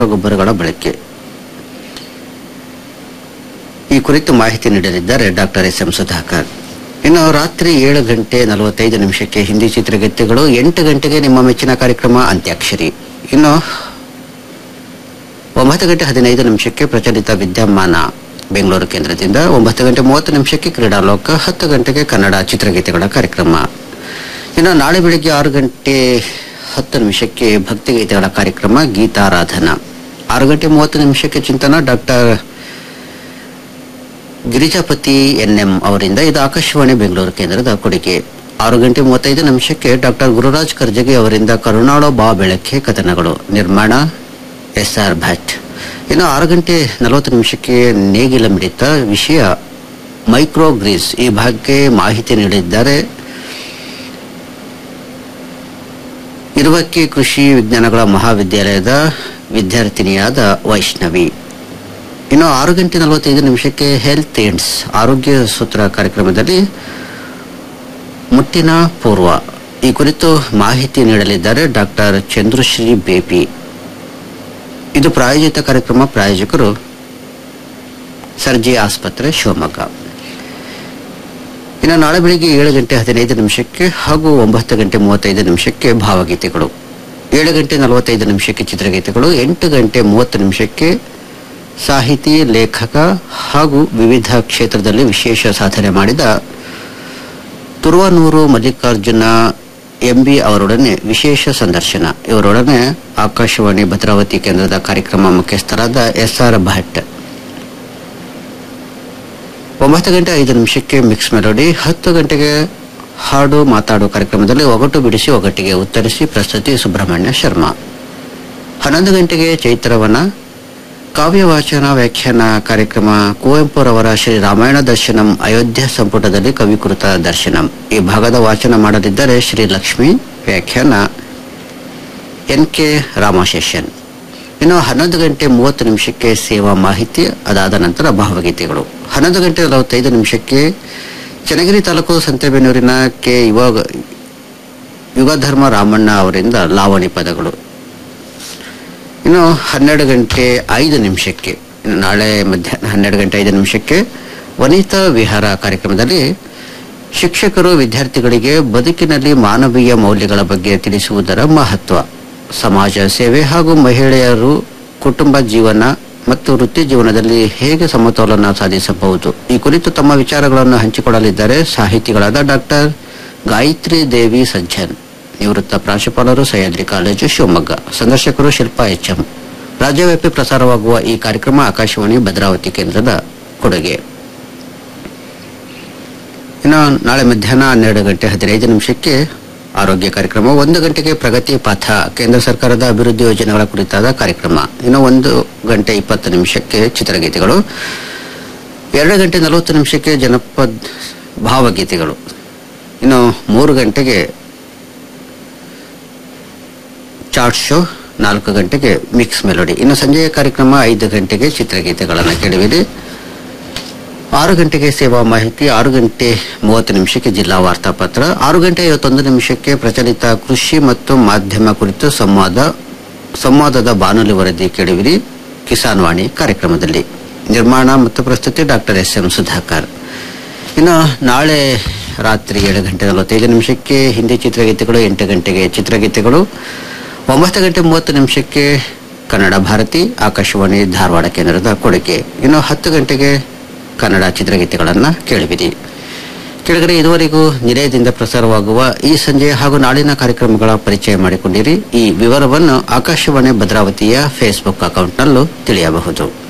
ಗೊಬ್ಬರಗಳ ಬಳಕೆ ಈ ಕುರಿತು ಮಾಹಿತಿ ನೀಡಲಿದ್ದಾರೆ ಡಾಕ್ಟರ್ ಎಸ್ ಎಂ ಸುಧಾಕರ್ ಇನ್ನು ರಾತ್ರಿ ಏಳು ಗಂಟೆ ನಲವತ್ತೈದು ನಿಮಿಷಕ್ಕೆ ಹಿಂದಿ ಚಿತ್ರಗೀತೆಗಳು ಎಂಟು ಗಂಟೆಗೆ ನಿಮ್ಮ ಮೆಚ್ಚಿನ ಕಾರ್ಯಕ್ರಮ ಅಂತ್ಯಾಕ್ಷರಿ ಇನ್ನು ಒಂಬತ್ತು ಗಂಟೆ ಹದಿನೈದು ನಿಮಿಷಕ್ಕೆ ಪ್ರಚಲಿತ ವಿದ್ಯಮಾನ ಬೆಂಗಳೂರು ಕೇಂದ್ರದಿಂದ ಒಂಬತ್ತು ಗಂಟೆ ಮೂವತ್ತು ನಿಮಿಷಕ್ಕೆ ಕ್ರೀಡಾಲೋಕ ಹತ್ತು ಗಂಟೆಗೆ ಕನ್ನಡ ಚಿತ್ರಗೀತೆಗಳ ಕಾರ್ಯಕ್ರಮ ಇನ್ನು ನಾಳೆ ಬೆಳಿಗ್ಗೆ ಆರು ಗಂಟೆ ಹತ್ತು ನಿಮಿಷಕ್ಕೆ ಭಕ್ತಿಗೀತೆಗಳ ಕಾರ್ಯಕ್ರಮ ಗೀತಾರಾಧನಾ ಆರು ಗಂಟೆ ಮೂವತ್ತು ನಿಮಿಷಕ್ಕೆ ಚಿಂತನ ಡಾಕ್ಟರ್ ಗಿರಿಜಾಪತಿ ಎನ್ಎಂ ಅವರಿಂದ ಇದು ಆಕಾಶವಾಣಿ ಬೆಂಗಳೂರು ಕೇಂದ್ರದ ಕೊಡುಗೆ ಆರು ಗಂಟೆ ಮೂವತ್ತೈದು ನಿಮಿಷಕ್ಕೆ ಡಾಕ್ಟರ್ ಗುರುರಾಜ್ ಕರ್ಜಗಿ ಅವರಿಂದ ಕರುಣಾಳೋ ಬಾ ಬೆಳಕೆ ಕಥನಗಳು ನಿರ್ಮಾಣ ಎಸ್ ಆರ್ ಭಟ್ ಇನ್ನು ಆರು ಗಂಟೆ ನಲವತ್ತು ನಿಮಿಷಕ್ಕೆ ನೇಗಿಲ ಮಿಡಿತ ವಿಷಯ ಮೈಕ್ರೋ ಗ್ರೀಸ್ ಈ ಬಗ್ಗೆ ಮಾಹಿತಿ ನೀಡಿದ್ದಾರೆ ಇರುವಕ್ಕೆ ಕೃಷಿ ವಿಜ್ಞಾನಗಳ ಮಹಾವಿದ್ಯಾಲಯದ ವಿದ್ಯಾರ್ಥಿನಿಯಾದ ವೈಷ್ಣವಿ ಇನ್ನು ಆರು ಗಂಟೆ ನಲವತ್ತೈದು ನಿಮಿಷಕ್ಕೆ ಹೆಲ್ತ್ ಏಡ್ಸ್ ಆರೋಗ್ಯ ಸೂತ್ರ ಕಾರ್ಯಕ್ರಮದಲ್ಲಿ ಮುಟ್ಟಿನ ಪೂರ್ವ ಈ ಕುರಿತು ಮಾಹಿತಿ ನೀಡಲಿದ್ದಾರೆ ಡಾಕ್ಟರ್ ಚಂದ್ರಶ್ರೀ ಬೇಪಿ ಇದು ಪ್ರಾಯೋಜಿತ ಕಾರ್ಯಕ್ರಮ ಪ್ರಾಯೋಜಕರು ಸರ್ಜಿ ಆಸ್ಪತ್ರೆ ಶಿವಮೊಗ್ಗ ಇನ್ನು ನಾಳೆ ಬೆಳಿಗ್ಗೆ ಏಳು ಗಂಟೆ ಹದಿನೈದು ನಿಮಿಷಕ್ಕೆ ಹಾಗೂ ಒಂಬತ್ತು ಗಂಟೆ ಮೂವತ್ತೈದು ನಿಮಿಷಕ್ಕೆ ಭಾವಗೀತೆಗಳು ಏಳು ಗಂಟೆ ನಲವತ್ತೈದು ನಿಮಿಷಕ್ಕೆ ಚಿತ್ರಗೀತೆಗಳು ಎಂಟು ಗಂಟೆ ಮೂವತ್ತು ನಿಮಿಷಕ್ಕೆ ಸಾಹಿತಿ ಲೇಖಕ ಹಾಗೂ ವಿವಿಧ ಕ್ಷೇತ್ರದಲ್ಲಿ ವಿಶೇಷ ಸಾಧನೆ ಮಾಡಿದ ತುರುವನೂರು ಮಲ್ಲಿಕಾರ್ಜುನ ಎಂಬಿ ಅವರೊಡನೆ ವಿಶೇಷ ಸಂದರ್ಶನ ಇವರೊಡನೆ ಆಕಾಶವಾಣಿ ಭದ್ರಾವತಿ ಕೇಂದ್ರದ ಕಾರ್ಯಕ್ರಮ ಮುಖ್ಯಸ್ಥರಾದ ಎಸ್ ಆರ್ ಭಟ್ ಒಂಬತ್ತು ಗಂಟೆ ಐದು ನಿಮಿಷಕ್ಕೆ ಮಿಕ್ಸ್ ಮೆಲೋಡಿ ಹತ್ತು ಗಂಟೆಗೆ ಹಾಡು ಮಾತಾಡು ಕಾರ್ಯಕ್ರಮದಲ್ಲಿ ಒಗಟು ಬಿಡಿಸಿ ಒಗಟ್ಟಿಗೆ ಉತ್ತರಿಸಿ ಪ್ರಸ್ತುತಿ ಸುಬ್ರಹ್ಮಣ್ಯ ಶರ್ಮಾ ಹನ್ನೊಂದು ಗಂಟೆಗೆ ಚೈತ್ರವನ ಕಾವ್ಯ ವಾಚನ ವ್ಯಾಖ್ಯಾನ ಕಾರ್ಯಕ್ರಮ ಕುವೆಂಪುರವರ ಶ್ರೀ ರಾಮಾಯಣ ದರ್ಶನಂ ಅಯೋಧ್ಯ ಸಂಪುಟದಲ್ಲಿ ಕವಿಕೃತ ದರ್ಶನಂ ಈ ಭಾಗದ ವಾಚನ ಮಾಡಲಿದ್ದಾರೆ ಶ್ರೀ ಲಕ್ಷ್ಮಿ ವ್ಯಾಖ್ಯಾನ ಎನ್ ಕೆ ರಾಮಶೇಷನ್ ಇನ್ನು ಹನ್ನೊಂದು ಗಂಟೆ ಮೂವತ್ತು ನಿಮಿಷಕ್ಕೆ ಸೇವಾ ಮಾಹಿತಿ ಅದಾದ ನಂತರ ಭಾವಗೀತೆಗಳು ಹನ್ನೊಂದು ಗಂಟೆ ನಲವತ್ತೈದು ನಿಮಿಷಕ್ಕೆ ಚನ್ನಗಿರಿ ತಾಲೂಕು ಸಂತೆಬೆನ್ನೂರಿನ ಕೆ ಯುವ ಯುಗಧರ್ಮ ರಾಮಣ್ಣ ಅವರಿಂದ ಲಾವಣಿ ಪದಗಳು ಇನ್ನು ಹನ್ನೆರಡು ಗಂಟೆ ಐದು ನಿಮಿಷಕ್ಕೆ ಇನ್ನು ನಾಳೆ ಮಧ್ಯಾಹ್ನ ಹನ್ನೆರಡು ಗಂಟೆ ಐದು ನಿಮಿಷಕ್ಕೆ ವನಿತಾ ವಿಹಾರ ಕಾರ್ಯಕ್ರಮದಲ್ಲಿ ಶಿಕ್ಷಕರು ವಿದ್ಯಾರ್ಥಿಗಳಿಗೆ ಬದುಕಿನಲ್ಲಿ ಮಾನವೀಯ ಮೌಲ್ಯಗಳ ಬಗ್ಗೆ ತಿಳಿಸುವುದರ ಮಹತ್ವ ಸಮಾಜ ಸೇವೆ ಹಾಗೂ ಮಹಿಳೆಯರು ಕುಟುಂಬ ಜೀವನ ಮತ್ತು ವೃತ್ತಿ ಜೀವನದಲ್ಲಿ ಹೇಗೆ ಸಮತೋಲನ ಸಾಧಿಸಬಹುದು ಈ ಕುರಿತು ತಮ್ಮ ವಿಚಾರಗಳನ್ನು ಹಂಚಿಕೊಳ್ಳಲಿದ್ದಾರೆ ಸಾಹಿತಿಗಳಾದ ಡಾಕ್ಟರ್ ಗಾಯತ್ರಿ ದೇವಿ ಸಜ್ಜನ್ ನಿವೃತ್ತ ಪ್ರಾಂಶುಪಾಲರು ಸಹ್ಯಾದ್ರಿ ಕಾಲೇಜು ಶಿವಮೊಗ್ಗ ಸಂದರ್ಶಕರು ಶಿಲ್ಪಾ ಎಚ್ಎಂ ರಾಜ್ಯವ್ಯಾಪಿ ಪ್ರಸಾರವಾಗುವ ಈ ಕಾರ್ಯಕ್ರಮ ಆಕಾಶವಾಣಿ ಭದ್ರಾವತಿ ಕೇಂದ್ರದ ಕೊಡುಗೆ ಇನ್ನು ನಾಳೆ ಮಧ್ಯಾಹ್ನ ಹನ್ನೆರಡು ಗಂಟೆ ಹದಿನೈದು ನಿಮಿಷಕ್ಕೆ ಆರೋಗ್ಯ ಕಾರ್ಯಕ್ರಮ ಒಂದು ಗಂಟೆಗೆ ಪ್ರಗತಿ ಪಥ ಕೇಂದ್ರ ಸರ್ಕಾರದ ಅಭಿವೃದ್ಧಿ ಯೋಜನೆಗಳ ಕುರಿತಾದ ಕಾರ್ಯಕ್ರಮ ಇನ್ನು ಒಂದು ಗಂಟೆ ಇಪ್ಪತ್ತು ನಿಮಿಷಕ್ಕೆ ಚಿತ್ರಗೀತೆಗಳು ಎರಡು ಗಂಟೆ ನಲವತ್ತು ನಿಮಿಷಕ್ಕೆ ಜನಪದ ಭಾವಗೀತೆಗಳು ಇನ್ನು ಮೂರು ಗಂಟೆಗೆ ಚಾರ್ಟ್ ಶೋ ನಾಲ್ಕು ಗಂಟೆಗೆ ಮಿಕ್ಸ್ ಮೆಲೋಡಿ ಇನ್ನು ಸಂಜೆಯ ಕಾರ್ಯಕ್ರಮ ಐದು ಗಂಟೆಗೆ ಚಿತ್ರಗೀತೆಗಳನ್ನು ಕೇಳುವಿರಿ ಆರು ಗಂಟೆಗೆ ಸೇವಾ ಮಾಹಿತಿ ಆರು ಗಂಟೆ ಮೂವತ್ತು ನಿಮಿಷಕ್ಕೆ ಜಿಲ್ಲಾ ವಾರ್ತಾಪತ್ರ ಆರು ಗಂಟೆ ಐವತ್ತೊಂದು ನಿಮಿಷಕ್ಕೆ ಪ್ರಚಲಿತ ಕೃಷಿ ಮತ್ತು ಮಾಧ್ಯಮ ಕುರಿತು ಸಂವಾದ ಸಂವಾದದ ಬಾನುಲಿ ವರದಿ ಕೇಳುವಿರಿ ಕಿಸಾನ್ ವಾಣಿ ಕಾರ್ಯಕ್ರಮದಲ್ಲಿ ನಿರ್ಮಾಣ ಮತ್ತು ಪ್ರಸ್ತುತಿ ಡಾಕ್ಟರ್ ಎಸ್ ಎಂ ಸುಧಾಕರ್ ಇನ್ನು ನಾಳೆ ರಾತ್ರಿ ಏಳು ಗಂಟೆ ನಲವತ್ತೈದು ನಿಮಿಷಕ್ಕೆ ಹಿಂದಿ ಚಿತ್ರಗೀತೆಗಳು ಎಂಟು ಗಂಟೆಗೆ ಚಿತ್ರಗೀತೆಗಳು ಒಂಬತ್ತು ಗಂಟೆ ಮೂವತ್ತು ನಿಮಿಷಕ್ಕೆ ಕನ್ನಡ ಭಾರತಿ ಆಕಾಶವಾಣಿ ಧಾರವಾಡ ಕೇಂದ್ರದ ಕೊಡುಗೆ ಇನ್ನು ಹತ್ತು ಗಂಟೆಗೆ ಕನ್ನಡ ಚಿತ್ರಗೀತೆಗಳನ್ನು ಕೇಳುವಿರಿ ಕೆಳಗಡೆ ಇದುವರೆಗೂ ನಿಲಯದಿಂದ ಪ್ರಸಾರವಾಗುವ ಈ ಸಂಜೆ ಹಾಗೂ ನಾಳಿನ ಕಾರ್ಯಕ್ರಮಗಳ ಪರಿಚಯ ಮಾಡಿಕೊಂಡಿರಿ ಈ ವಿವರವನ್ನು ಆಕಾಶವಾಣಿ ಭದ್ರಾವತಿಯ ಫೇಸ್ಬುಕ್ ಅಕೌಂಟ್ನಲ್ಲೂ ತಿಳಿಯಬಹುದು